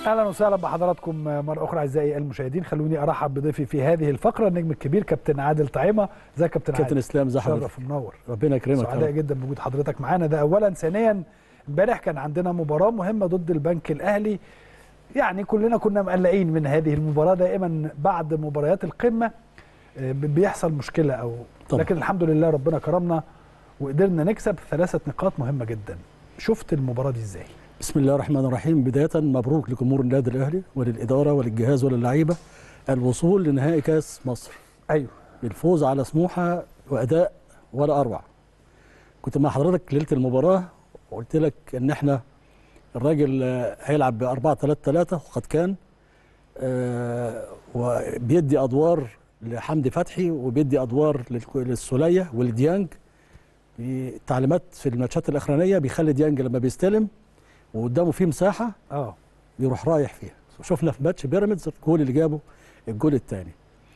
اهلا وسهلا بحضراتكم مره اخرى اعزائي المشاهدين خلوني ارحب بضيفي في هذه الفقره النجم الكبير كابتن عادل طعيمه ازيك يا كابتن كابتن عادل اسلام ازي حضرتك شرف منور ربنا يكرمك يا سعداء رب. جدا بوجود حضرتك معانا ده اولا ثانيا امبارح كان عندنا مباراه مهمه ضد البنك الاهلي يعني كلنا كنا مقلقين من هذه المباراه دائما بعد مباريات القمه آه، بيحصل مشكله او طبعا. لكن الحمد لله ربنا كرمنا وقدرنا نكسب ثلاثه نقاط مهمه جدا شفت المباراه دي ازاي بسم الله الرحمن الرحيم بدايه مبروك لجمهور النادي الاهلي وللاداره وللجهاز وللعيبه الوصول لنهائي كاس مصر ايوه بالفوز على سموحه واداء ولا اروع كنت مع حضرتك ليله المباراه وقلت لك ان احنا الراجل آه، هيلعب ب 4 3 3 وقد كان آه، وبيدي ادوار لحمدي فتحي وبيدي ادوار للك- للسوليه ولديانج تعليمات في الماتشات الاخرانيه بيخلي ديانج لما بيستلم وقدامه فيه مساحه اه بيروح رايح فيها شفنا في ماتش بيراميدز الجول اللي جابه الجول الثاني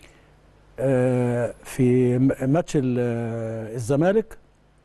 في م- ماتش ال- آه، الزمالك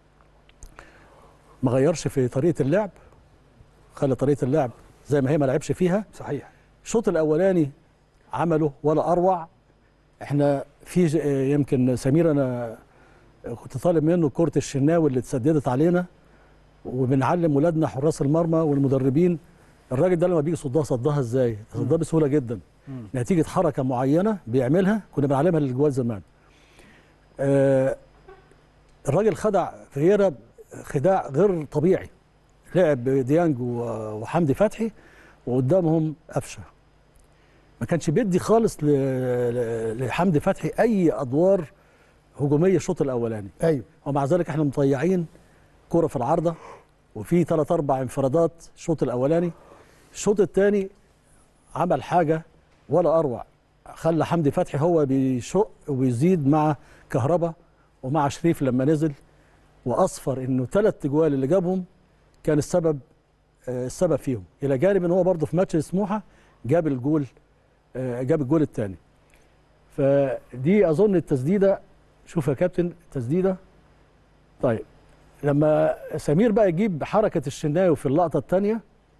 ما غيرش في طريقه اللعب خلى طريقه اللعب زي ما هي ما لعبش فيها صحيح الشوط الاولاني عمله ولا اروع احنا في ج- آه، يمكن سمير انا كنت طالب منه كره الشناوي اللي اتسددت علينا وبنعلم ولادنا حراس المرمى والمدربين الراجل ده لما بيجي يصدها صدها ازاي؟ صدها بسهوله جدا مم. نتيجه حركه معينه بيعملها كنا بنعلمها للجوال زمان. آه الراجل خدع فييرا خداع غير طبيعي لعب ديانج و- وحمدي فتحي وقدامهم قفشه ما كانش بيدي خالص ل- ل- لحمدي فتحي اي ادوار هجوميه الشوط الاولاني ايوه ومع ذلك احنا مضيعين كرة في العارضة وفي ثلاث اربع انفرادات الشوط الاولاني الشوط الثاني عمل حاجة ولا اروع خلى حمدي فتحي هو بيشق وبيزيد مع كهربا ومع شريف لما نزل واصفر انه ثلاث تجوال اللي جابهم كان السبب آه، السبب فيهم الى جانب ان هو برضه في ماتش سموحه جاب الجول آه، جاب الجول الثاني فدي اظن التسديده شوف يا كابتن التسديده طيب لما سمير بقى يجيب حركه الشناوي في اللقطه الثانيه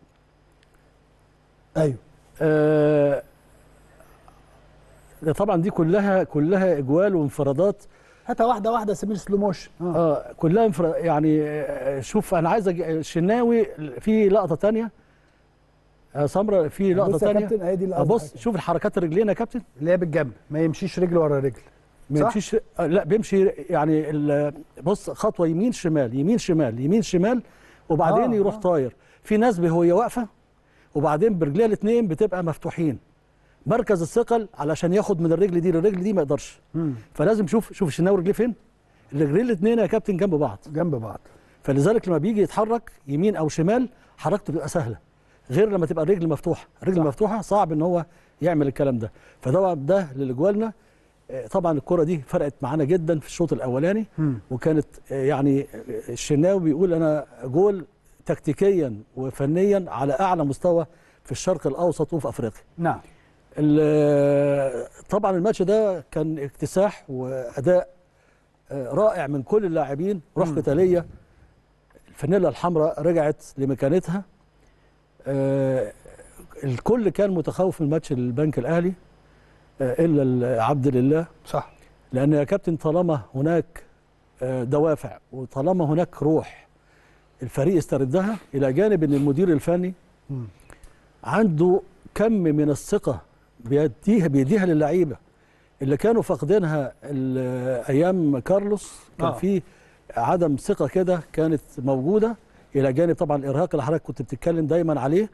ايوه آه ده طبعا دي كلها كلها اجوال وانفرادات هاتها واحده واحده سمير سلو موشن اه اه كلها انفراد يعني آه، شوف انا عايز أج- الشناوي في لقطه ثانيه يا سمره في لقطه بص يا ثانيه كابتن اهي دي اللي قصدي بص حاجة. شوف الحركات الرجلين يا كابتن اللي هي بالجنب ما يمشيش رجل ورا رجل ما صح؟ يمشيش آه، لا بيمشي يعني ال- بص خطوه يمين شمال يمين شمال يمين شمال وبعدين آه، يروح آه. طاير في ناس وهي واقفه وبعدين برجليها الاثنين بتبقى مفتوحين مركز الثقل علشان ياخد من الرجل دي للرجل دي ما يقدرش مم. فلازم شوف شوف الشناوي رجليه فين الرجلين الاثنين يا كابتن جنب بعض جنب بعض فلذلك لما بيجي يتحرك يمين او شمال حركته بتبقى سهله غير لما تبقى الرجل مفتوحه الرجل صح. مفتوحه صعب ان هو يعمل الكلام ده فطبعا ده لجوالنا آه، طبعا الكره دي فرقت معانا جدا في الشوط الاولاني مم. وكانت آه، يعني آه، الشناوي بيقول انا جول تكتيكيا وفنيا على اعلى مستوى في الشرق الاوسط وفي افريقيا نعم ال- طبعا الماتش ده كان اكتساح واداء آه، رائع من كل اللاعبين روح مم. قتاليه الفانيلا الحمراء رجعت لمكانتها آه، الكل كان متخوف من ماتش البنك الاهلي آه، الا ال- عبد لله صح لان يا كابتن طالما هناك آه، دوافع وطالما هناك روح الفريق استردها الى جانب ان المدير الفني مم. عنده كم من الثقة بيديها بيديها للعيبة اللي كانوا فاقدينها ال- أيام كارلوس كان آه. في عدم ثقة كده كانت موجودة إلى جانب طبعا الإرهاق اللي حضرتك كنت بتتكلم دايما عليه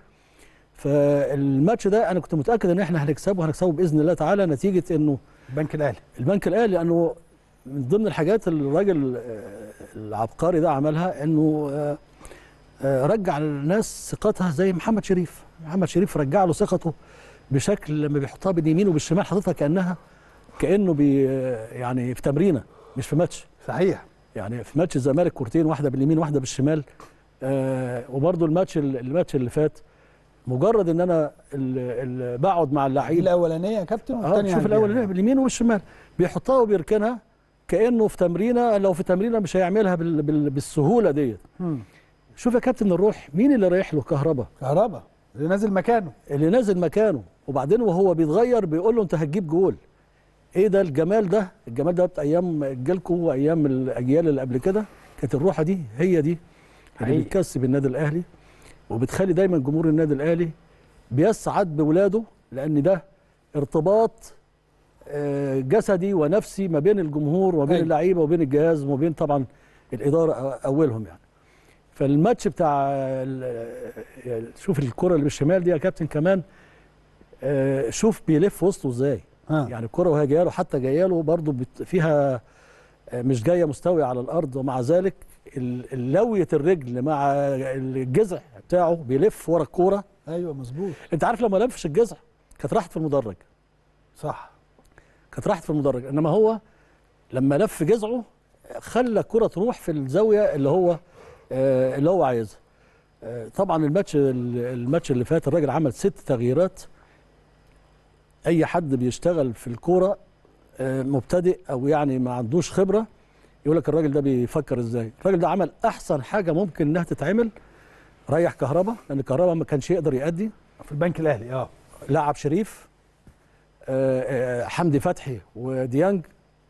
فالماتش ده أنا كنت متأكد إن إحنا هنكسبه هنكسبه بإذن الله تعالى نتيجة إنه البنك الاهلي البنك الأهلي لأنه من ضمن الحاجات اللي الراجل آه، العبقري ده عملها إنه آه، آه، رجع الناس ثقتها زي محمد شريف محمد شريف رجع له ثقته بشكل لما بيحطها باليمين وبالشمال حاططها كانها كانه بي يعني في تمرينه مش في ماتش صحيح يعني في ماتش الزمالك كورتين واحده باليمين واحده بالشمال آه وبرده الماتش الماتش اللي فات مجرد ان انا ال- ال- بقعد مع دي اللعيب الاولانيه يا كابتن اه والثانيه شوف الاول باليمين وبالشمال بيحطها وبيركنها كانه في تمرينه لو في تمرينه مش هيعملها بال بال بالسهوله ديت مم. شوف يا كابتن الروح مين اللي رايح له كهربا كهربا اللي نازل مكانه اللي نازل مكانه وبعدين وهو بيتغير بيقول له انت هتجيب جول ايه ده الجمال ده الجمال ده بتاع ايام جيلكم وايام الاجيال اللي قبل كده كانت الروحه دي هي دي اللي حقيقي. بتكسب النادي الاهلي وبتخلي دايما جمهور النادي الاهلي بيسعد بولاده لان ده ارتباط آه، جسدي ونفسي ما بين الجمهور وما بين أيوة. اللعيبه وبين الجهاز وما بين طبعا الاداره أ- اولهم يعني فالماتش بتاع ال- شوف الكره اللي بالشمال دي يا كابتن كمان آه، شوف بيلف وسطه ازاي ها يعني الكره وهي جايه له حتى جايه له برضه بت- فيها آه، مش جايه مستويه على الارض ومع ذلك ال- لويه الرجل مع الجذع بتاعه بيلف ورا الكوره ايوه مظبوط انت عارف لما لمفش الجذع كانت راحت في المدرج صح كانت راحت في المدرج انما هو لما لف جذعه خلى الكره تروح في الزاويه اللي هو آه، اللي هو عايزها آه، طبعا الماتش الماتش اللي فات الراجل عمل ست تغييرات اي حد بيشتغل في الكوره آه، مبتدئ او يعني ما عندوش خبره يقول لك الراجل ده بيفكر ازاي الراجل ده عمل احسن حاجه ممكن انها تتعمل ريح كهربا لان كهربا ما كانش يقدر يأدي في البنك الاهلي اه لعب شريف آه، آه، حمدي فتحي وديانج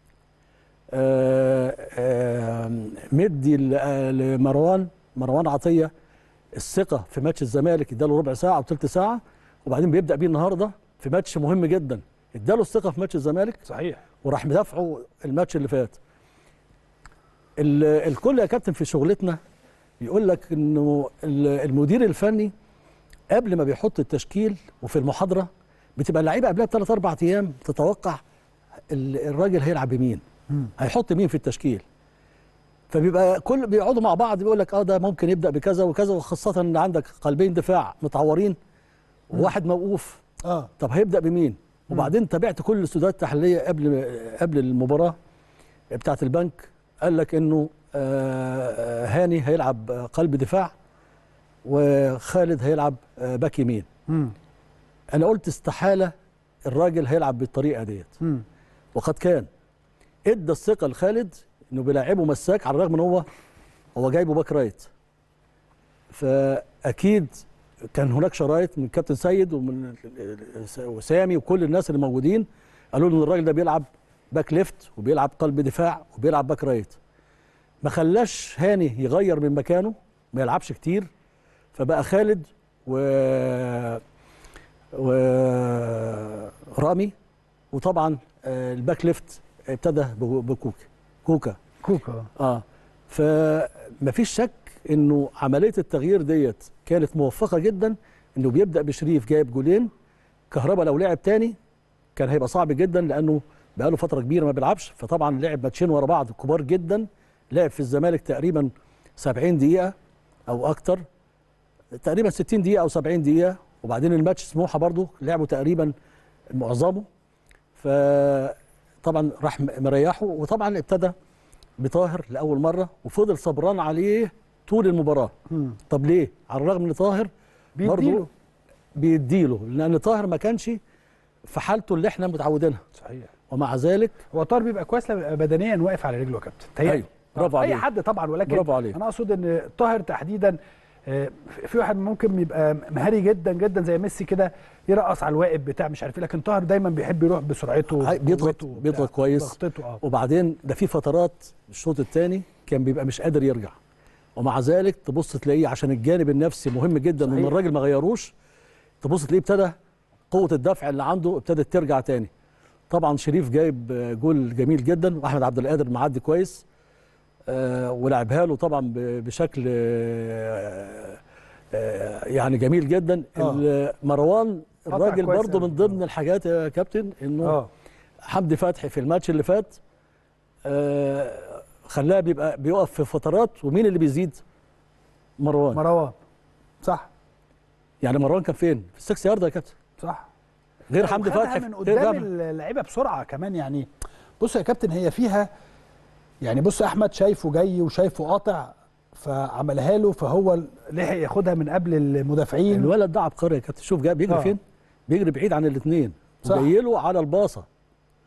آه، آه، مدي ل- آه، لمروان مروان عطيه الثقه في ماتش الزمالك اداله ربع ساعه او ثلث ساعه وبعدين بيبدا بيه النهارده في ماتش مهم جدا اداله الثقه في ماتش الزمالك صحيح وراح مدافعه الماتش اللي فات ال- الكل يا كابتن في شغلتنا يقول لك انه ال- المدير الفني قبل ما بيحط التشكيل وفي المحاضره بتبقى اللعيبه قبلها بثلاث اربع ايام تتوقع ال- الراجل هيلعب بمين مم. هيحط مين في التشكيل فبيبقى كل بيقعدوا مع بعض بيقول لك اه ده ممكن يبدا بكذا وكذا وخاصه ان عندك قلبين دفاع متعورين وواحد موقوف اه طب هيبدا بمين وبعدين تابعت كل الاستوديوهات التحليليه قبل قبل المباراه بتاعه البنك قال لك انه آه، آه، هاني هيلعب آه، قلب دفاع وخالد هيلعب آه، باك يمين مم. انا قلت استحاله الراجل هيلعب بالطريقه ديت مم. وقد كان ادى الثقه لخالد انه بيلاعبه مساك على الرغم ان هو هو جايبه باك رايت فاكيد كان هناك شرايط من كابتن سيد ومن وسامي وكل الناس اللي موجودين قالوا له ان الراجل ده بيلعب باك ليفت وبيلعب قلب دفاع وبيلعب باك رايت ما خلاش هاني يغير من مكانه ما يلعبش كتير فبقى خالد و ورامي وطبعا آه، الباك ليفت ابتدى بكو- بكوكا كوكا كوكا اه فمفيش شك انه عمليه التغيير ديت كانت موفقه جدا انه بيبدا بشريف جايب جولين كهربا لو لعب تاني كان هيبقى صعب جدا لانه بقاله فتره كبيره ما بيلعبش فطبعا لعب ماتشين ورا بعض كبار جدا لعب في الزمالك تقريبا 70 دقيقه او اكتر تقريبا 60 دقيقه او 70 دقيقه وبعدين الماتش سموحه برضو لعبوا تقريبا معظمه فطبعا راح مريحه وطبعا ابتدى بطاهر لاول مره وفضل صبران عليه طول المباراه مم. طب ليه على الرغم ان طاهر بيديله برضو بيديله لان طاهر ما كانش في حالته اللي احنا متعودينها صحيح ومع ذلك هو طاهر بيبقى كويس لما يبقى بدنيا واقف على رجله يا كابتن تهيألي. أيوة، برافو آه، اي عليك. حد طبعا ولكن برافو عليك. انا اقصد ان طاهر تحديدا آه، في واحد ممكن يبقى مهاري جدا جدا زي ميسي كده يرقص على الواقف بتاع مش عارف ايه لكن طاهر دايما بيحب يروح بسرعته هاي- بيضغط- وقوته وبتاع. بيضغط كويس. ضغطته اه وبعدين ده في فترات الشوط الثاني كان بيبقى مش قادر يرجع ومع ذلك تبص تلاقيه عشان الجانب النفسي مهم جدا وان صحيح. الراجل ما غيروش تبص تلاقيه ابتدى قوه الدفع اللي عنده ابتدت ترجع تاني طبعا شريف جايب آه، جول جميل جدا واحمد عبد القادر معدي كويس آه ولعبها له طبعا ب- بشكل آه آه يعني جميل جدا آه. ال- مروان قطع الراجل كويس برضه أوي. من ضمن الحاجات يا كابتن انه اه حمدي فتحي في الماتش اللي فات آه خلاه بيبقى بيقف في فترات ومين اللي بيزيد؟ مروان مروان صح يعني مروان كان فين؟ في السكس يارد يا كابتن صح غير حمدي وخدها فتحي من غير قدام جابر. اللعيبه بسرعه كمان يعني بص يا كابتن هي فيها يعني بص احمد شايفه جاي وشايفه قاطع فعملها له فهو لحق ياخدها من قبل المدافعين الولد ده عبقري يا كابتن شوف جاي بيجري آه. فين؟ بيجري بعيد عن الاثنين صح. وجاي له على الباصه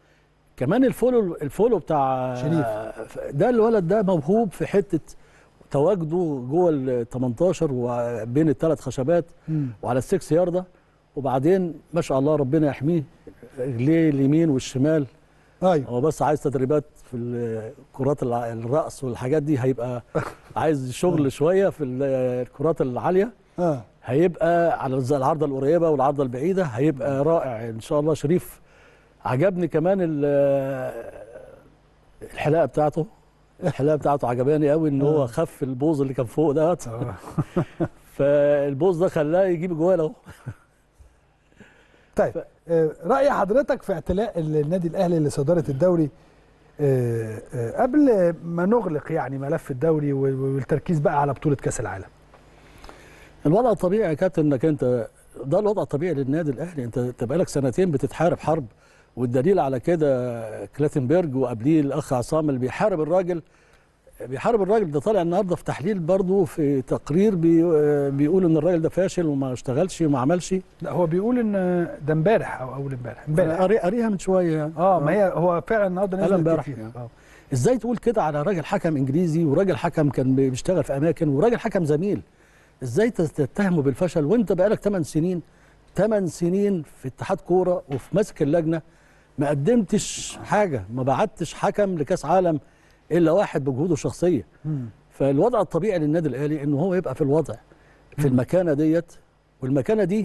كمان الفولو الفولو بتاع شريف. ده الولد ده موهوب في حته تواجده جوه ال 18 وبين الثلاث خشبات مم. وعلى السكس ياردة وبعدين ما شاء الله ربنا يحميه رجليه اليمين والشمال ايوه هو بس عايز تدريبات في ال- كرات الع- الرأس والحاجات دي هيبقى عايز شغل شوية في ال- الكرات العالية اه هيبقى على الز- العرضة القريبة والعرضة البعيدة هيبقى رائع إن شاء الله شريف عجبني كمان ال- الحلاقة بتاعته الحلاقة بتاعته عجباني قوي ان هو آه. خف البوز اللي كان فوق دوت آه. فالبوز ده خلاه يجيب جوال اهو طيب آه، رأي حضرتك في اعتلاء النادي الأهلي لصدارة الدوري آه، آه، قبل ما نغلق يعني ملف الدوري وال- والتركيز بقى على بطولة كأس العالم الوضع الطبيعي يا كابتن انك انت ده الوضع الطبيعي للنادي الاهلي انت انت بقالك سنتين بتتحارب حرب والدليل على كده كلاتنبرج وقبليه الاخ عصام اللي بيحارب الراجل بيحارب الراجل ده طالع النهارده في تحليل برضه في تقرير بي بيقول ان الراجل ده فاشل وما اشتغلش وما عملش لا هو بيقول ان ده امبارح او اول امبارح امبارح قاري- قاريها من شويه يعني اه ما هي هو فعلا النهارده قال نزل امبارح كتير. يعني. اه ازاي تقول كده على راجل حكم انجليزي وراجل حكم كان بيشتغل في اماكن وراجل حكم زميل ازاي تتهمه بالفشل وانت بقالك 8 سنين 8 سنين في اتحاد كوره وفي ماسك اللجنه ما قدمتش حاجه ما بعتش حكم لكاس عالم الا واحد بجهوده الشخصيه مم. فالوضع الطبيعي للنادي الاهلي ان هو يبقى في الوضع في المكانه ديت والمكانه دي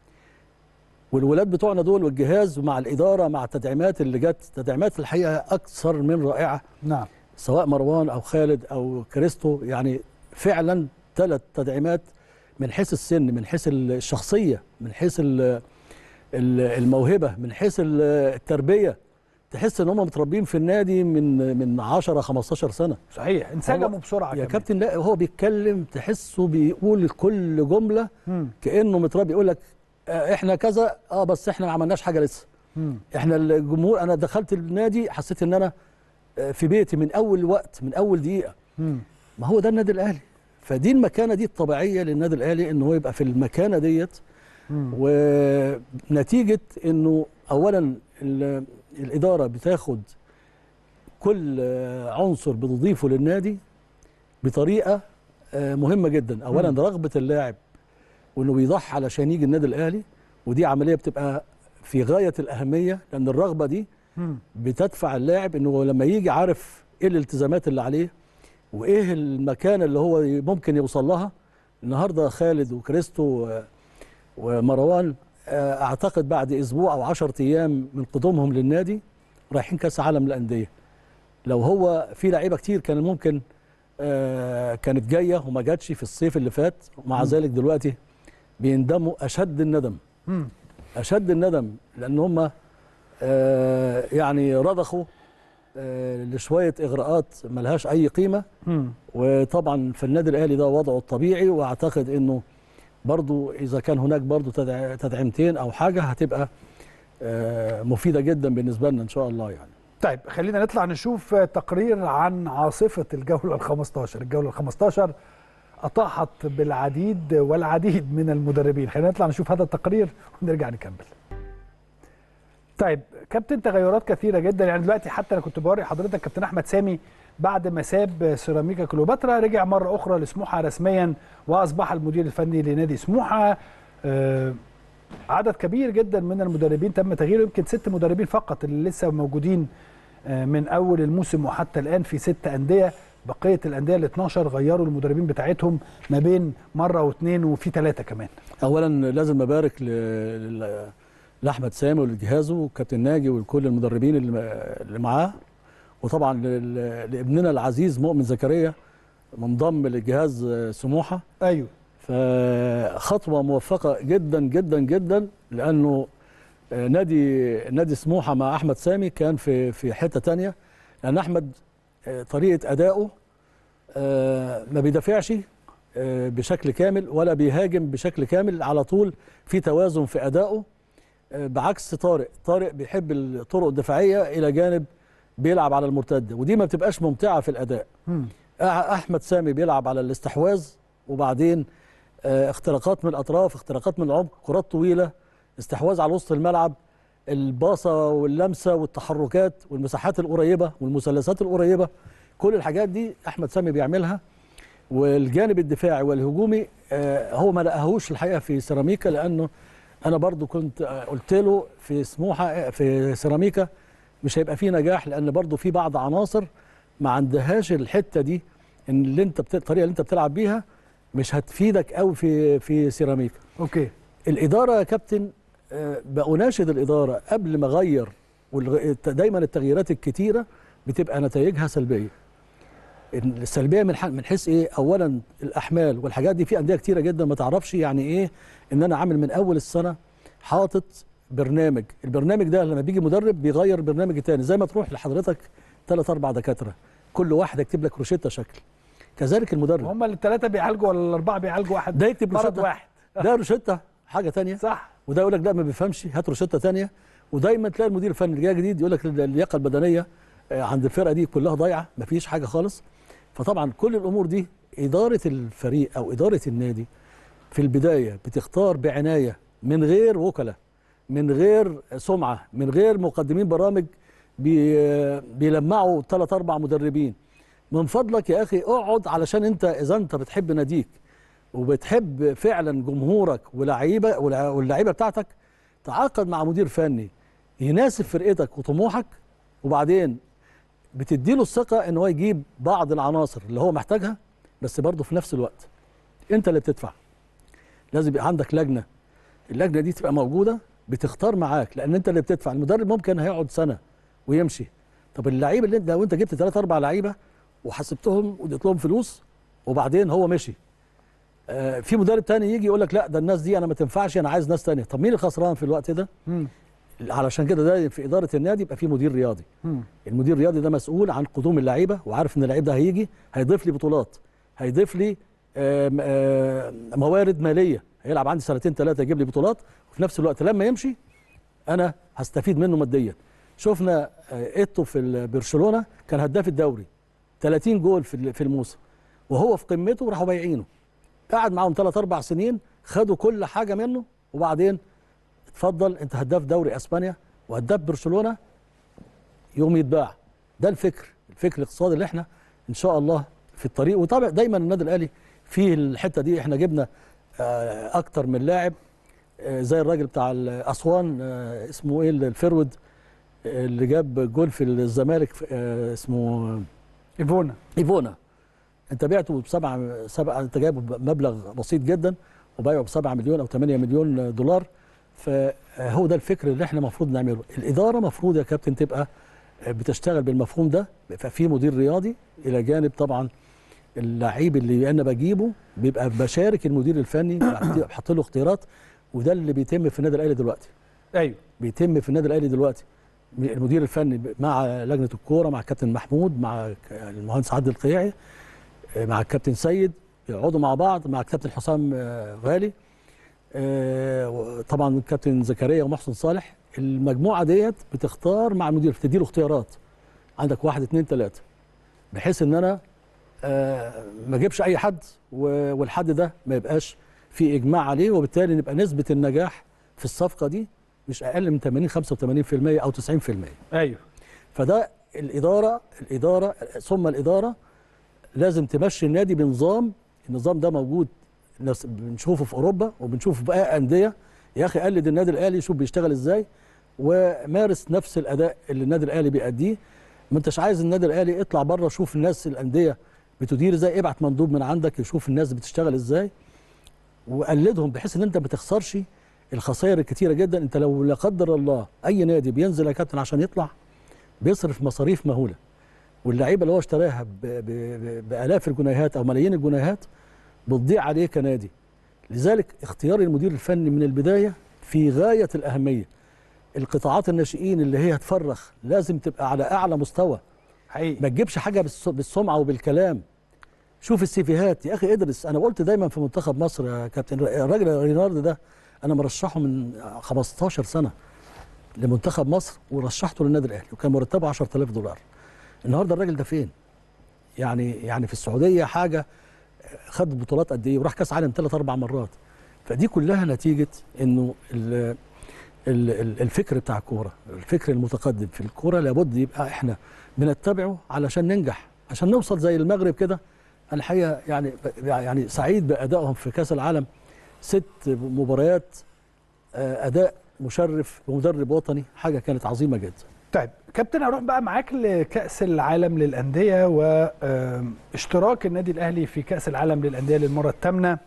والولاد بتوعنا دول والجهاز مع الاداره مع التدعيمات اللي جت تدعيمات الحقيقه اكثر من رائعه نعم سواء مروان او خالد او كريستو يعني فعلا ثلاث تدعيمات من حيث السن من حيث الشخصيه من حيث ال- ال- الموهبه من حيث ال- التربيه تحس ان هم متربيين في النادي من من 10 15 سنه صحيح انسجموا بسرعه يا كمان. كابتن لا هو بيتكلم تحسه بيقول كل جمله مم. كانه متربي يقول لك آه، احنا كذا اه بس احنا ما عملناش حاجه لسه مم. احنا الجمهور انا دخلت النادي حسيت ان انا آه، في بيتي من اول وقت من اول دقيقه مم. ما هو ده النادي الاهلي فدي المكانه دي الطبيعيه للنادي الاهلي ان هو يبقى في المكانه ديت مم. ونتيجه انه اولا ال- الاداره بتاخد كل آه، عنصر بتضيفه للنادي بطريقه آه، مهمه جدا اولا مم. رغبه اللاعب وانه بيضحي علشان يجي النادي الاهلي ودي عمليه بتبقى في غايه الاهميه لان الرغبه دي مم. بتدفع اللاعب انه لما يجي عارف ايه الالتزامات اللي عليه وايه المكان اللي هو ممكن يوصل لها النهارده خالد وكريستو و- ومروان آه، اعتقد بعد اسبوع او 10 ايام من قدومهم للنادي رايحين كاس عالم للانديه لو هو في لعيبه كتير كان ممكن آه، كانت جايه وما جاتش في الصيف اللي فات ومع مم. ذلك دلوقتي بيندموا اشد الندم مم. اشد الندم لان هم آه، يعني رضخوا آه، لشويه اغراءات ملهاش اي قيمه مم. وطبعا في النادي الاهلي ده وضعه الطبيعي واعتقد انه برضو اذا كان هناك برضو تدع- تدعيمتين او حاجه هتبقى آه، مفيده جدا بالنسبه لنا ان شاء الله يعني طيب خلينا نطلع نشوف تقرير عن عاصفة الجولة ال 15 الجولة ال 15 أطاحت بالعديد والعديد من المدربين خلينا نطلع نشوف هذا التقرير ونرجع نكمل طيب كابتن تغيرات كثيرة جدا يعني دلوقتي حتى أنا كنت بوري حضرتك كابتن أحمد سامي بعد ما ساب سيراميكا كليوباترا رجع مرة أخرى لسموحة رسميا وأصبح المدير الفني لنادي سموحة آه، عدد كبير جدا من المدربين تم تغييره يمكن ست مدربين فقط اللي لسه موجودين آه، من اول الموسم وحتى الان في ست انديه بقيه الانديه ال 12 غيروا المدربين بتاعتهم ما بين مره واثنين وفي ثلاثه كمان اولا لازم ابارك ل- ل- لاحمد سامي ولجهازه والكابتن ناجي وكل المدربين اللي اللي معاه وطبعا ل- لابننا العزيز مؤمن زكريا منضم لجهاز آه، سموحه ايوه فخطوه موفقه جدا جدا جدا لانه آه، نادي نادي سموحه مع احمد سامي كان في في حته تانية لان احمد آه، طريقه ادائه آه، ما بيدافعش آه، بشكل كامل ولا بيهاجم بشكل كامل على طول في توازن في ادائه آه، بعكس طارق طارق بيحب الطرق الدفاعيه الى جانب بيلعب على المرتده ودي ما بتبقاش ممتعه في الاداء مم. أح- احمد سامي بيلعب على الاستحواذ وبعدين آه، اختراقات من الاطراف اختراقات من العمق كرات طويله استحواذ على وسط الملعب الباصه واللمسه والتحركات والمساحات القريبه والمثلثات القريبه كل الحاجات دي احمد سامي بيعملها والجانب الدفاعي والهجومي آه، هو ما لقاهوش الحقيقه في سيراميكا لانه انا برضو كنت آه، قلت له في سموحه آه، في سيراميكا مش هيبقى فيه نجاح لان برضو في بعض عناصر ما عندهاش الحته دي ان اللي انت بت... الطريقه اللي انت بتلعب بيها مش هتفيدك قوي في في سيراميكا اوكي الاداره يا كابتن آه، بأناشد الاداره قبل ما اغير والغ- دايما التغييرات الكتيره بتبقى نتائجها سلبيه السلبيه من ح- من حيث ايه اولا الاحمال والحاجات دي في انديه كتيره جدا ما تعرفش يعني ايه ان انا عامل من اول السنه حاطط برنامج البرنامج ده لما بيجي مدرب بيغير البرنامج التاني زي ما تروح لحضرتك ثلاث اربع دكاتره كل واحد يكتب لك روشته شكل كذلك المدرب هم الثلاثه بيعالجوا ولا الاربعه بيعالجوا واحد ده يكتب مرض روشته واحد ده روشته حاجه تانية صح وده يقول لك لا ما بيفهمش هات روشته تانية ودايما تلاقي المدير الفني اللي جاي جديد يقول لك اللياقه البدنيه آه، عند الفرقه دي كلها ضايعه ما فيش حاجه خالص فطبعا كل الامور دي اداره الفريق او اداره النادي في البدايه بتختار بعنايه من غير وكلاء من غير سمعه من غير مقدمين برامج بي بيلمعوا ثلاث اربع مدربين من فضلك يا اخي اقعد علشان انت اذا انت بتحب ناديك وبتحب فعلا جمهورك ولاعيبه والع- واللعيبه بتاعتك تعاقد مع مدير فني يناسب فرقتك وطموحك وبعدين بتديله الثقه ان هو يجيب بعض العناصر اللي هو محتاجها بس برضه في نفس الوقت انت اللي بتدفع لازم يبقى عندك لجنه اللجنه دي تبقى موجوده بتختار معاك لان انت اللي بتدفع المدرب ممكن هيقعد سنه ويمشي طب اللعيبه اللي انت لو انت جبت ثلاث اربع لعيبه وحسبتهم واديت لهم فلوس وبعدين هو مشي آه في مدرب تاني يجي يقول لك لا ده الناس دي انا ما تنفعش انا عايز ناس تانية طب مين الخسران في الوقت ده مم. علشان كده ده في اداره النادي يبقى في مدير رياضي مم. المدير الرياضي ده مسؤول عن قدوم اللعيبه وعارف ان اللعيب ده هيجي هيضيف لي بطولات هيضيف لي آم، آم، موارد ماليه هيلعب عندي سنتين ثلاثه يجيب لي بطولات وفي نفس الوقت لما يمشي انا هستفيد منه ماديا شفنا آه، ايتو في ال- برشلونه كان هداف الدوري 30 جول في ال- في الموسم وهو في قمته راحوا بايعينه قعد معاهم ثلاث اربع سنين خدوا كل حاجه منه وبعدين اتفضل انت هداف دوري اسبانيا وهداف برشلونه يوم يتباع ده الفكر الفكر الاقتصادي اللي احنا ان شاء الله في الطريق وطبعا دايما النادي الاهلي في الحته دي احنا جبنا آه، اكتر من لاعب آه، زي الراجل بتاع اسوان آه، اسمه ايه الفرود آه، اللي جاب جول في الزمالك آه، اسمه ايفونا ايفونا انت بعته بسبعه سبعه انت جايبه بمبلغ بسيط جدا وبايعه بسبعة مليون او 8 مليون دولار فهو ده الفكر اللي احنا المفروض نعمله الاداره المفروض يا كابتن تبقى بتشتغل بالمفهوم ده بيبقى في مدير رياضي الى جانب طبعا اللعيب اللي انا بجيبه بيبقى بشارك المدير الفني بحط له اختيارات وده اللي بيتم في النادي الاهلي دلوقتي ايوه بيتم في النادي الاهلي دلوقتي المدير الفني مع لجنه الكوره مع الكابتن محمود مع المهندس عادل القيعي مع الكابتن سيد يقعدوا مع بعض مع الكابتن حسام آه، غالي آه، طبعا الكابتن زكريا ومحسن صالح المجموعه ديت بتختار مع المدير بتدي له اختيارات عندك واحد اثنين ثلاثه بحيث ان انا آه، ما اجيبش اي حد و- والحد ده ما يبقاش في اجماع عليه وبالتالي نبقى نسبه النجاح في الصفقه دي مش اقل من 80 85% او 90% ايوه فده الاداره الاداره ثم الاداره لازم تمشي النادي بنظام النظام ده موجود نفس- بنشوفه في اوروبا وبنشوفه في بقى انديه يا اخي قلد النادي الاهلي شوف بيشتغل ازاي ومارس نفس الاداء اللي النادي الاهلي بيأديه ما انتش عايز النادي الاهلي اطلع بره شوف الناس الانديه بتدير ازاي ابعت مندوب من عندك يشوف الناس بتشتغل ازاي وقلدهم بحيث ان انت ما تخسرش الخسائر الكتيره جدا انت لو لا قدر الله اي نادي بينزل يا كابتن عشان يطلع بيصرف مصاريف مهوله واللعيبه اللي هو اشتراها ب- ب- ب- بالاف الجنيهات او ملايين الجنيهات بتضيع عليه كنادي لذلك اختيار المدير الفني من البدايه في غايه الاهميه القطاعات الناشئين اللي هي هتفرخ لازم تبقى على اعلى مستوى حقيقي ما تجيبش حاجه بالس- بالسمعه وبالكلام شوف السيفيهات يا اخي ادرس انا قلت دايما في منتخب مصر يا كابتن الراجل رينارد ده انا مرشحه من 15 سنه لمنتخب مصر ورشحته للنادي الاهلي وكان مرتبه 10000 دولار النهارده الراجل ده فين يعني يعني في السعوديه حاجه خد بطولات قد ايه وراح كاس عالم ثلاث اربع مرات فدي كلها نتيجه انه ال- ال- ال- الفكر بتاع الكوره الفكر المتقدم في الكوره لابد يبقى احنا بنتبعه علشان ننجح عشان نوصل زي المغرب كده انا الحقيقه يعني يعني سعيد بادائهم في كاس العالم ست مباريات آه، اداء مشرف ومدرب وطني حاجه كانت عظيمه جدا طيب كابتن هروح بقى معاك لكأس العالم للأندية واشتراك النادي الأهلي في كأس العالم للأندية للمرة الثامنة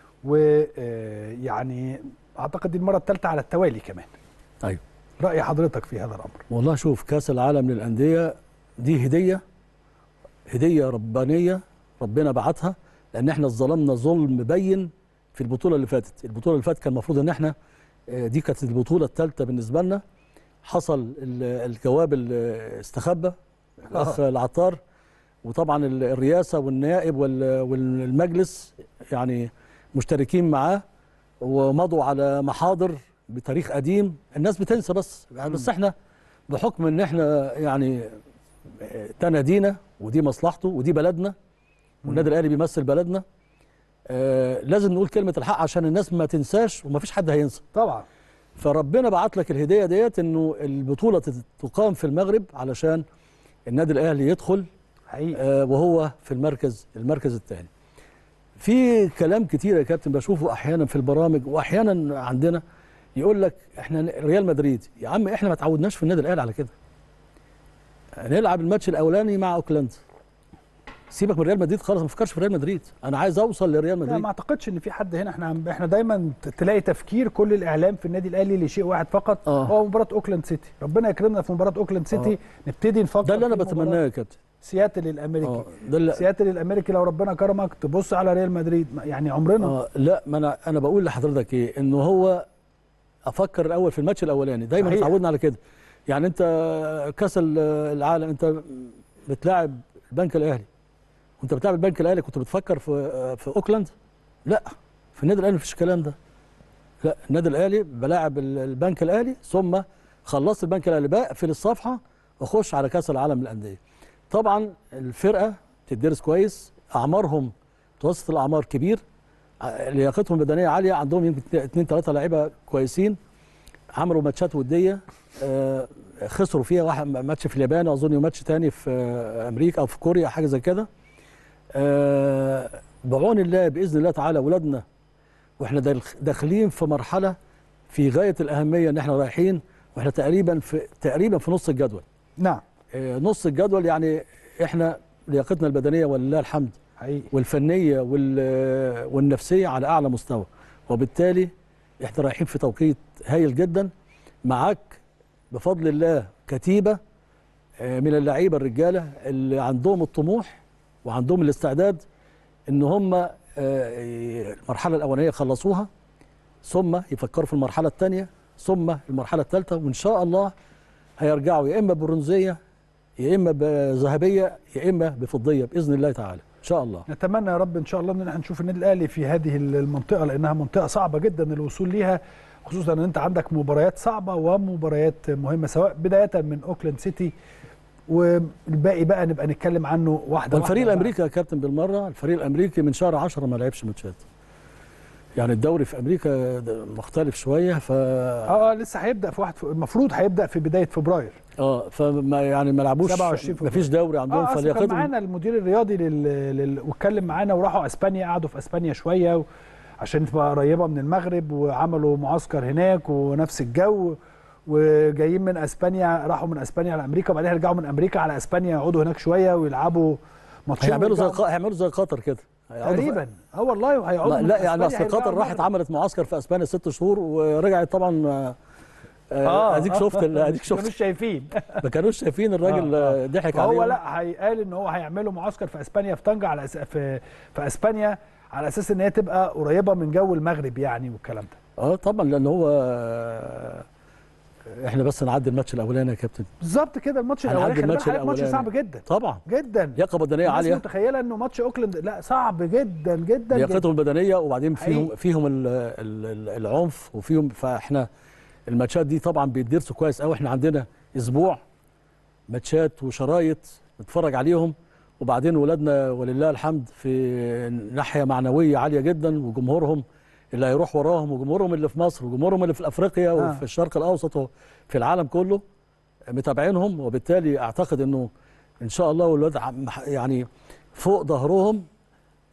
ويعني أعتقد دي المرة الثالثة على التوالي كمان ايوه رأي حضرتك في هذا الأمر والله شوف كاس العالم للانديه دي هديه هديه ربانيه ربنا بعتها لان احنا ظلمنا ظلم مبين في البطوله اللي فاتت البطوله اللي فاتت كان المفروض ان احنا آه، دي كانت البطوله الثالثه بالنسبه لنا حصل ال- الجواب اللي استخبى الاخ العطار وطبعا ال- الرئاسه والنائب وال- والمجلس يعني مشتركين معاه ومضوا على محاضر بتاريخ قديم الناس بتنسى بس يعني بس احنا بحكم ان احنا يعني آه، تنادينا ودي مصلحته ودي بلدنا والنادي الاهلي بيمثل بلدنا آه لازم نقول كلمه الحق عشان الناس ما تنساش وما فيش حد هينسى طبعا فربنا بعت لك الهديه ديت انه البطوله تت- تقام في المغرب علشان النادي الاهلي يدخل حقيقي آه وهو في المركز المركز الثاني في كلام كتير يا كابتن بشوفه احيانا في البرامج واحيانا عندنا يقول لك احنا ريال مدريد يا عم احنا ما تعودناش في النادي الاهلي على كده نلعب الماتش الاولاني مع اوكلاند سيبك من ريال مدريد خالص ما فكرش في ريال مدريد انا عايز اوصل لريال لا مدريد ما اعتقدش ان في حد هنا احنا احنا دايما ت- تلاقي تفكير كل الاعلام في النادي الاهلي لشيء واحد فقط آه. هو مباراه اوكلاند سيتي ربنا يكرمنا في مباراه اوكلاند سيتي نبتدي نفكر ده اللي انا في بتمناه مباراة يا كابتن سياتل الامريكي اه ده اللي سياتل الامريكي لو ربنا كرمك تبص على ريال مدريد ما- يعني عمرنا اه لا ما انا انا بقول لحضرتك ايه انه هو افكر الاول في الماتش الاولاني دايما صحيح. اتعودنا على كده يعني انت كاس ال- العالم انت بتلاعب البنك الاهلي وانت بتلاعب البنك الاهلي كنت بتفكر في في اوكلاند لا في النادي الاهلي مفيش الكلام ده لا النادي الاهلي بلاعب ال- البنك الاهلي ثم خلصت البنك الاهلي بقفل الصفحه واخش على كاس العالم للانديه طبعا الفرقه تدرس كويس اعمارهم متوسط الاعمار كبير ع- لياقتهم البدنيه عاليه عندهم يمكن اثنين ثلاثه لعيبه كويسين عملوا ماتشات وديه آه، خسروا فيها واحد ماتش في اليابان اظن وماتش تاني في آه، امريكا او في كوريا حاجه زي كده آه، بعون الله باذن الله تعالى اولادنا واحنا داخل- داخلين في مرحله في غايه الاهميه ان احنا رايحين واحنا تقريبا في تقريبا في نص الجدول نعم آه، نص الجدول يعني احنا لياقتنا البدنيه ولله الحمد حقيقي والفنيه وال- والنفسيه على اعلى مستوى وبالتالي احنا رايحين في توقيت هايل جدا معاك بفضل الله كتيبه آه، من اللعيبه الرجاله اللي عندهم الطموح وعندهم الاستعداد ان هم آه، المرحله الاولانيه يخلصوها ثم يفكروا في المرحله الثانيه ثم المرحله الثالثه وان شاء الله هيرجعوا يا اما برونزيه يا اما بذهبيه يا اما بفضيه باذن الله تعالى ان شاء الله نتمنى يا رب ان شاء الله ان احنا نشوف النادي الاهلي في هذه المنطقه لانها منطقه صعبه جدا الوصول ليها خصوصا ان انت عندك مباريات صعبه ومباريات مهمه سواء بدايه من اوكلاند سيتي والباقي بقى نبقى نتكلم عنه واحده والفريق واحدة الامريكي يا كابتن بالمره الفريق الامريكي من شهر 10 ما لعبش ماتشات يعني الدوري في امريكا ده مختلف شويه ف اه اه لسه هيبدا في واحد المفروض هيبدا في بدايه فبراير اه فما يعني ما لعبوش 27 ما فيش دوري عندهم اه اصل كان فلياقتهم معانا المدير الرياضي لل... لل... واتكلم معانا وراحوا اسبانيا قعدوا في اسبانيا شويه و... عشان تبقى قريبه من المغرب وعملوا معسكر هناك ونفس الجو وجايين من اسبانيا راحوا من اسبانيا على امريكا وبعدين يرجعوا من امريكا على اسبانيا يقعدوا هناك شويه ويلعبوا ماتشين هيعملوا زي ويرجعوا. ق- هيعملوا زي قطر كده هيقعدوا في- تقريبا اه والله وهيقعدوا لا, من لا يعني أسبانيا اصل قطر هيرجعوا راحت المغرب. عملت معسكر في اسبانيا ست شهور ورجعت طبعا آه، آه، اديك شفت ال- اديك ما كانوش شفت شايفين ما كانوش شايفين الراجل آه، آه، ضحك فهو عليهم لا هيقال ان هو هيعملوا معسكر في اسبانيا في طنجه على أس... في في اسبانيا على اساس ان هي تبقى قريبه من جو المغرب يعني والكلام ده اه طبعا لان هو آه، احنا بس نعدي الماتش الاولاني يا كابتن بالظبط كده الماتش هنعدي الاولاني خلي الماتش بالك ماتش الأولاني. صعب جدا طبعا جدا لياقه بدنيه الناس عاليه متخيله انه ماتش اوكلاند لا صعب جدا جدا جدا لياقتهم البدنيه وبعدين فيهم حقيقي. فيهم ال- ال- ال- العنف وفيهم فاحنا الماتشات دي طبعا بيدرسوا كويس قوي احنا عندنا اسبوع ماتشات وشرايط نتفرج عليهم وبعدين ولادنا ولله الحمد في ناحيه معنويه عاليه جدا وجمهورهم اللي هيروح وراهم وجمهورهم اللي في مصر وجمهورهم اللي في افريقيا آه. وفي الشرق الاوسط وفي العالم كله متابعينهم وبالتالي اعتقد انه ان شاء الله الولاد عم- يعني فوق ظهرهم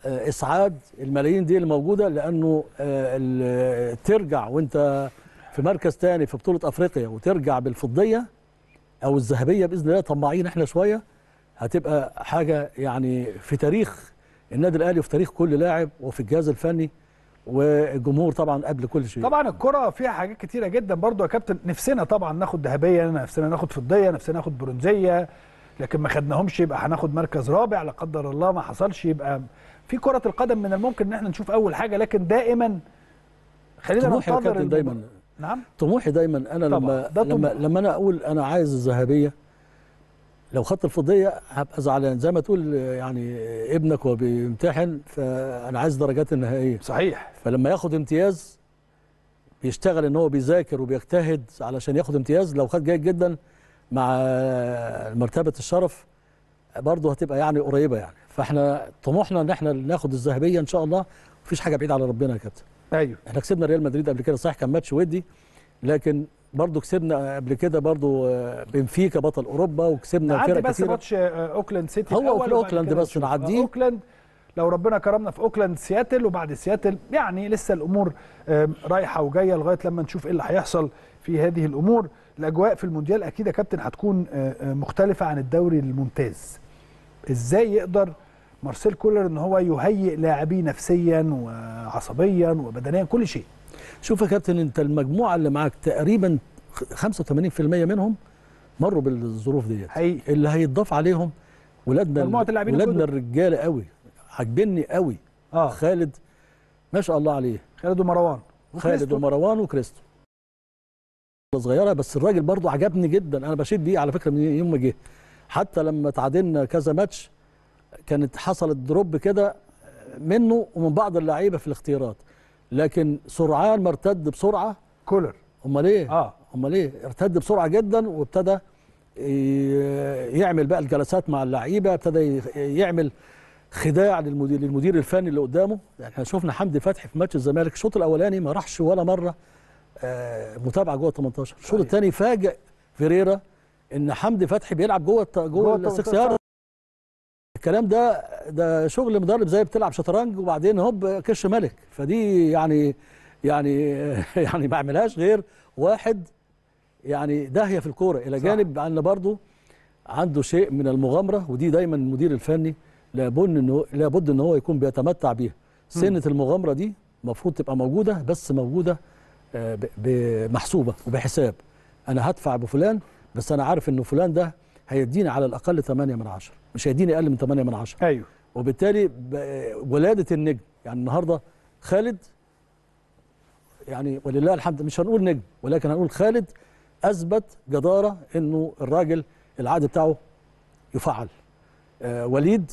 آه، اسعاد الملايين دي اللي موجوده لانه آه، ال- ترجع وانت في مركز تاني في بطوله افريقيا وترجع بالفضيه او الذهبيه باذن الله طماعين احنا شويه هتبقى حاجه يعني في تاريخ النادي الاهلي وفي تاريخ كل لاعب وفي الجهاز الفني والجمهور طبعا قبل كل شيء طبعا الكرة فيها حاجات كتيرة جدا برضو يا كابتن نفسنا طبعا ناخد ذهبية نفسنا ناخد فضية نفسنا ناخد برونزية لكن ما خدناهمش يبقى هناخد مركز رابع لا قدر الله ما حصلش يبقى في كرة القدم من الممكن ان احنا نشوف اول حاجة لكن دائما خلينا طموحي يا ننتظر كابتن المباراة. دايما نعم طموحي دايما انا طبعاً، لما ده لما طموح. لما انا اقول انا عايز الذهبيه لو خدت الفضيه هبقى زعلان زي ما تقول يعني ابنك وهو بيمتحن فانا عايز درجات النهائيه صحيح فلما ياخد امتياز بيشتغل ان هو بيذاكر وبيجتهد علشان ياخد امتياز لو خد جيد جدا مع مرتبه الشرف برضه هتبقى يعني قريبه يعني فاحنا طموحنا ان احنا ناخد الذهبيه ان شاء الله مفيش حاجه بعيده على ربنا يا كابتن ايوه احنا كسبنا ريال مدريد قبل كده صحيح كان ماتش ودي لكن برضه كسبنا قبل كده برضه آه، بنفيكا بطل اوروبا وكسبنا عندي فرق بس كتيره ماتش آه، اوكلاند سيتي هو الأول في وبعد أوكلاند كده بس نشوف. نعديه. آه، اوكلاند لو ربنا كرمنا في اوكلاند سياتل وبعد سياتل يعني لسه الامور آم، رايحه وجايه لغايه لما نشوف ايه اللي هيحصل في هذه الامور الاجواء في المونديال اكيد يا كابتن هتكون آه، آه، مختلفه عن الدوري الممتاز ازاي يقدر مارسيل كولر ان هو يهيئ لاعبيه نفسيا وعصبيا وبدنيا كل شيء شوف يا كابتن انت المجموعه اللي معاك تقريبا 85% منهم مروا بالظروف ديت حقيقي اللي هيتضاف عليهم ولادنا مجموعة اللاعبين ولادنا الجدد. الرجاله قوي عاجبني قوي اه خالد ما شاء الله عليه خالد ومروان خالد وكريستو. ومروان وكريستو صغيره بس الراجل برضو عجبني جدا انا بشيد بيه على فكره من يوم ما جه حتى لما تعادلنا كذا ماتش كانت حصلت دروب كده منه ومن بعض اللعيبه في الاختيارات لكن سرعان ما ارتد بسرعه كولر امال ايه اه امال ايه ارتد بسرعه جدا وابتدى ي- يعمل بقى الجلسات مع اللعيبه ابتدى ي- يعمل خداع للمدير للمدير الفني اللي قدامه احنا شفنا حمدي فتحي في ماتش الزمالك الشوط الاولاني ما راحش ولا مره آه، متابعه جوه 18 الشوط صحيح. الثاني فاجئ فيريرا ان حمدي فتحي بيلعب جوه الت- جوه جوه ال السكس 18. يارد الكلام ده ده شغل مدرب زي بتلعب شطرنج وبعدين هوب كش ملك فدي يعني يعني يعني ما عملهاش غير واحد يعني داهيه في الكوره الى صح. جانب ان برضه عنده شيء من المغامره ودي دايما المدير الفني لابد انه لابد ان هو يكون بيتمتع بيها سنه المغامره دي المفروض تبقى موجوده بس موجوده آه، ب- بمحسوبه وبحساب انا هدفع بفلان بس انا عارف انه فلان ده هيديني على الاقل 8 من 10 مش هيديني اقل من 8 من 10 ايوه وبالتالي ب- ولاده النجم يعني النهارده خالد يعني ولله الحمد مش هنقول نجم ولكن هنقول خالد اثبت جداره انه الراجل العقد بتاعه يفعل آه وليد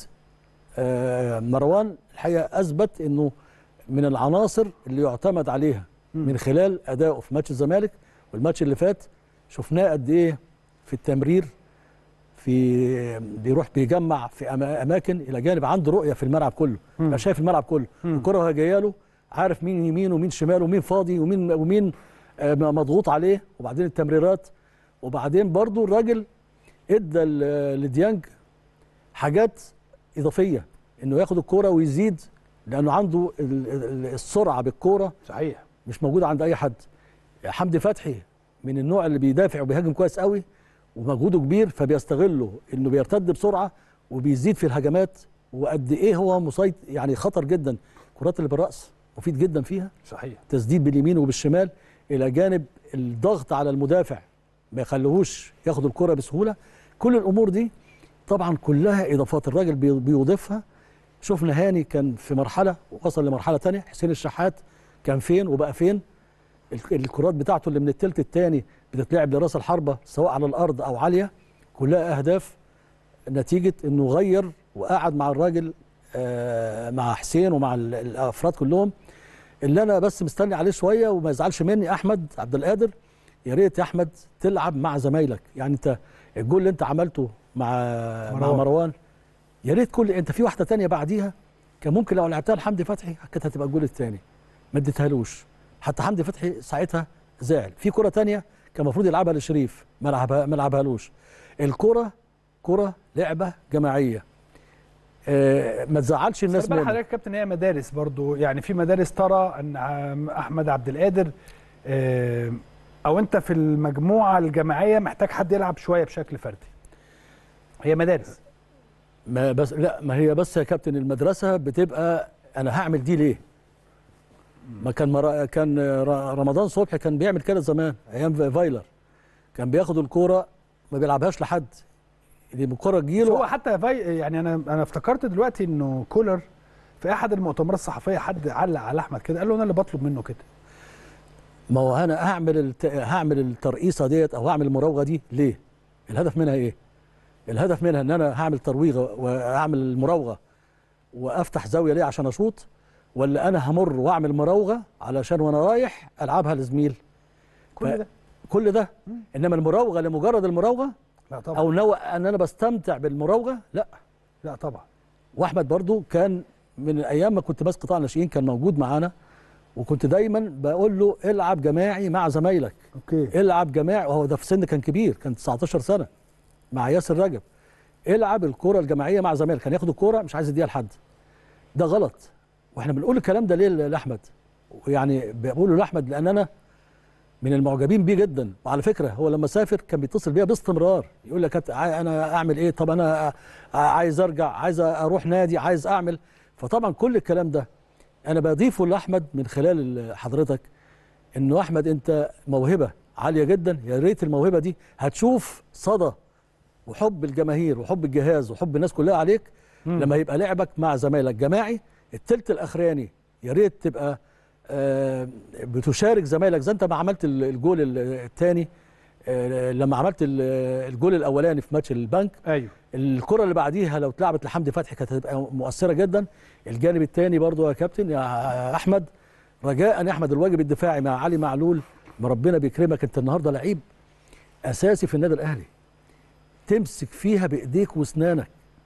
آه مروان الحقيقه اثبت انه من العناصر اللي يعتمد عليها من خلال ادائه في ماتش الزمالك والماتش اللي فات شفناه قد ايه في التمرير في بيروح بيجمع في أما- اماكن الى جانب عنده رؤيه في الملعب كله مم. بقى شايف الملعب كله مم. الكره وهي جايه له عارف مين يمين ومين شمال ومين فاضي ومين ومين آه، مضغوط عليه وبعدين التمريرات وبعدين برضو الراجل ادى ل- لديانج حاجات اضافيه انه ياخد الكوره ويزيد لانه عنده ال- ال- السرعه بالكوره صحيح مش موجوده عند اي حد حمدي فتحي من النوع اللي بيدافع وبيهاجم كويس قوي ومجهوده كبير فبيستغله انه بيرتد بسرعه وبيزيد في الهجمات وقد ايه هو مسيطر يعني خطر جدا الكرات اللي بالراس مفيد جدا فيها صحيح تسديد باليمين وبالشمال الى جانب الضغط على المدافع ما يخليهوش ياخد الكره بسهوله كل الامور دي طبعا كلها اضافات الراجل بي- بيضيفها شفنا هاني كان في مرحله وصل لمرحله تانية حسين الشحات كان فين وبقى فين الك- الكرات بتاعته اللي من التلت الثاني بتتلعب لراس الحربه سواء على الارض او عاليه كلها اهداف نتيجه انه غير وقعد مع الراجل آه، مع حسين ومع ال- الافراد كلهم اللي انا بس مستني عليه شويه وما يزعلش مني احمد عبد القادر يا ريت يا احمد تلعب مع زمايلك يعني انت الجول اللي انت عملته مع مروان, مع مروان. مروان يا ريت كل انت في واحده تانية بعديها كان ممكن لو لعبتها لحمدي فتحي كانت هتبقى الجول الثاني ما اديتهالوش حتى حمدي فتحي ساعتها زعل في كره تانية كان المفروض يلعبها لشريف ما لعبها ما لعبهالوش الكره كره لعبه جماعيه آه، ما تزعلش الناس خلي بالك منك حضرتك يا كابتن هي مدارس برضو يعني في مدارس ترى ان عم- احمد عبد القادر آه، او انت في المجموعه الجماعيه محتاج حد يلعب شويه بشكل فردي هي مدارس ما بس لا ما هي بس يا كابتن المدرسه بتبقى انا هعمل دي ليه؟ ما كان مرا كان ر- رمضان صبحي كان بيعمل كده زمان ايام فايلر كان بياخد الكوره ما بيلعبهاش لحد اللي الكوره بس هو تجيله حتى في يعني انا انا افتكرت دلوقتي انه كولر في احد المؤتمرات الصحفيه حد علق على احمد كده قال له انا اللي بطلب منه كده ما هو انا هعمل الت... هعمل الترقيصه ديت او هعمل المراوغه دي ليه؟ الهدف منها ايه؟ الهدف منها ان انا هعمل ترويغه واعمل المراوغه وافتح زاويه ليه عشان اشوط ولا انا همر واعمل مراوغه علشان وانا رايح العبها لزميل كل ف- ده كل ده انما المراوغه لمجرد المراوغه لا طبعا او نوع ان انا بستمتع بالمراوغه لا لا طبعا واحمد برضو كان من ايام ما كنت ماسك قطاع الناشئين كان موجود معانا وكنت دايما بقول له العب جماعي مع زمايلك اوكي العب جماعي وهو ده في سن كان كبير كان 19 سنه مع ياسر رجب العب الكره الجماعيه مع زمايلك كان ياخد الكره مش عايز يديها لحد ده غلط واحنا بنقول الكلام ده ليه لاحمد يعني بقوله لاحمد لان انا من المعجبين بيه جدا وعلى فكره هو لما سافر كان بيتصل بيا باستمرار يقول لك كابتن عاي- انا اعمل ايه طب انا عايز ارجع عايز اروح نادي عايز اعمل فطبعا كل الكلام ده انا بضيفه لاحمد من خلال حضرتك انه احمد انت موهبه عاليه جدا يا ريت الموهبه دي هتشوف صدى وحب الجماهير وحب الجهاز وحب الناس كلها عليك مم. لما يبقى لعبك مع زمايلك جماعي التلت الاخراني يا ريت تبقى آه، بتشارك زمايلك زي انت ما عملت ال- الجول الثاني لما عملت ال- الجول الاولاني في ماتش البنك ايوه الكره اللي بعديها لو اتلعبت لحمدي فتحي كانت هتبقى مؤثره جدا الجانب الثاني برضو يا كابتن يا احمد رجاء يا احمد الواجب الدفاعي مع علي معلول ما ربنا بيكرمك انت النهارده لعيب اساسي في النادي الاهلي تمسك فيها بايديك واسنانك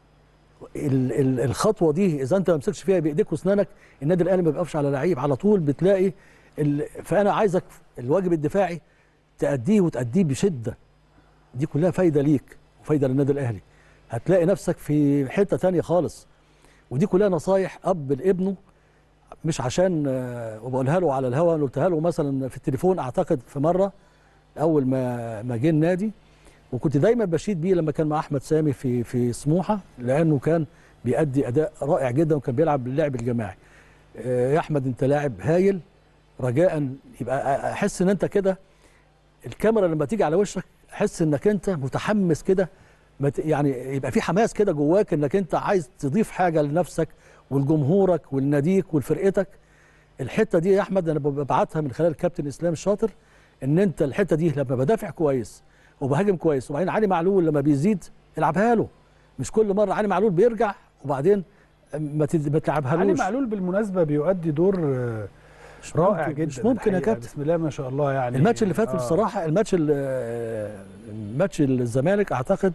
ال- ال- الخطوه دي اذا انت ما مسكتش فيها بايديك واسنانك النادي الاهلي ما بيقفش على لعيب على طول بتلاقي ال... فانا عايزك الواجب الدفاعي تأديه وتأديه بشده دي كلها فايده ليك وفايده للنادي الاهلي هتلاقي نفسك في حته تانية خالص ودي كلها نصايح اب لابنه مش عشان آه، وبقولها له على الهوا أنا قلتها له مثلا في التليفون اعتقد في مره اول ما ما جه النادي وكنت دايما بشيد بيه لما كان مع احمد سامي في في سموحه لانه كان بيأدي اداء رائع جدا وكان بيلعب اللعب الجماعي آه، يا احمد انت لاعب هايل رجاء يبقى احس ان انت كده الكاميرا لما تيجي على وشك احس انك انت متحمس كده ما ت- يعني يبقى في حماس كده جواك انك انت عايز تضيف حاجه لنفسك ولجمهورك ولناديك ولفرقتك الحته دي يا احمد انا ببعتها من خلال الكابتن اسلام الشاطر ان انت الحته دي لما بدافع كويس وبهاجم كويس وبعدين علي معلول لما بيزيد العبها له مش كل مره علي معلول بيرجع وبعدين ما تد- ما تلعبها علي معلول بالمناسبه بيؤدي دور آه، مش رائع ممكن جدا مش ممكن يا الحقيقة. كابتن بسم الله ما شاء الله يعني الماتش اللي فات آه. الصراحه الماتش ال- آه، الماتش الزمالك اعتقد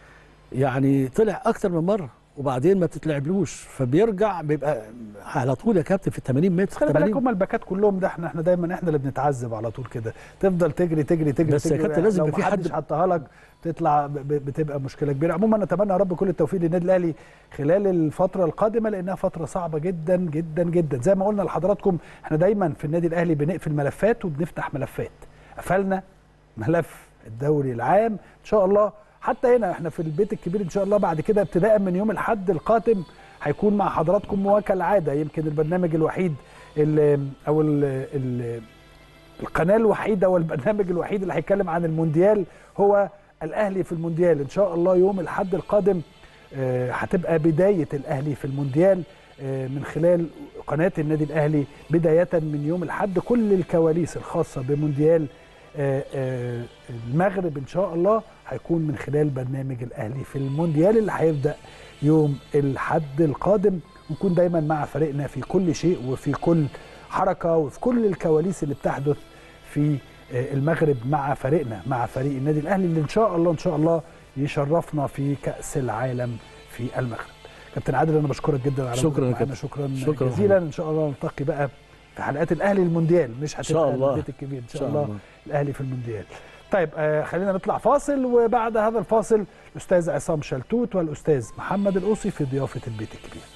يعني طلع اكتر من مره وبعدين ما تتلعبلوش فبيرجع بيبقى على طول يا كابتن في 80 متر خلي بالك 80 هم الباكات كلهم ده احنا احنا دايما احنا اللي بنتعذب على طول كده تفضل تجري تجري تجري بس يا تجري كابتن لازم لو يبقى في محدش حد- حطها لك تطلع ب- ب- بتبقى مشكله كبيره عموما نتمنى يا رب كل التوفيق للنادي الاهلي خلال الفتره القادمه لانها فتره صعبه جدا جدا جدا زي ما قلنا لحضراتكم احنا دايما في النادي الاهلي بنقفل ملفات وبنفتح ملفات قفلنا ملف الدوري العام ان شاء الله حتى هنا احنا في البيت الكبير ان شاء الله بعد كده ابتداء من يوم الاحد القادم هيكون مع حضراتكم وكالعاده يمكن البرنامج الوحيد اللي او ال ال القناه الوحيده والبرنامج الوحيد اللي هيتكلم عن المونديال هو الاهلي في المونديال ان شاء الله يوم الاحد القادم آه، هتبقى بدايه الاهلي في المونديال آه، من خلال قناه النادي الاهلي بدايه من يوم الاحد كل الكواليس الخاصه بمونديال آه، آه، المغرب ان شاء الله هيكون من خلال برنامج الاهلي في المونديال اللي هيبدا يوم الاحد القادم نكون دايما مع فريقنا في كل شيء وفي كل حركه وفي كل الكواليس اللي بتحدث في آه، المغرب مع فريقنا مع فريق النادي الاهلي اللي ان شاء الله ان شاء الله يشرفنا في كاس العالم في المغرب كابتن عادل انا بشكرك جدا على شكراً وجودك يا معانا. كابتن. شكرا, شكراً جزيلا ان شاء الله نلتقي بقى في حلقات الاهلي المونديال مش شاء هتبقى الله. البيت الكبير ان ان شاء الله الاهلي في المونديال طيب آه خلينا نطلع فاصل وبعد هذا الفاصل الاستاذ عصام شلتوت والاستاذ محمد القوصي في ضيافه البيت الكبير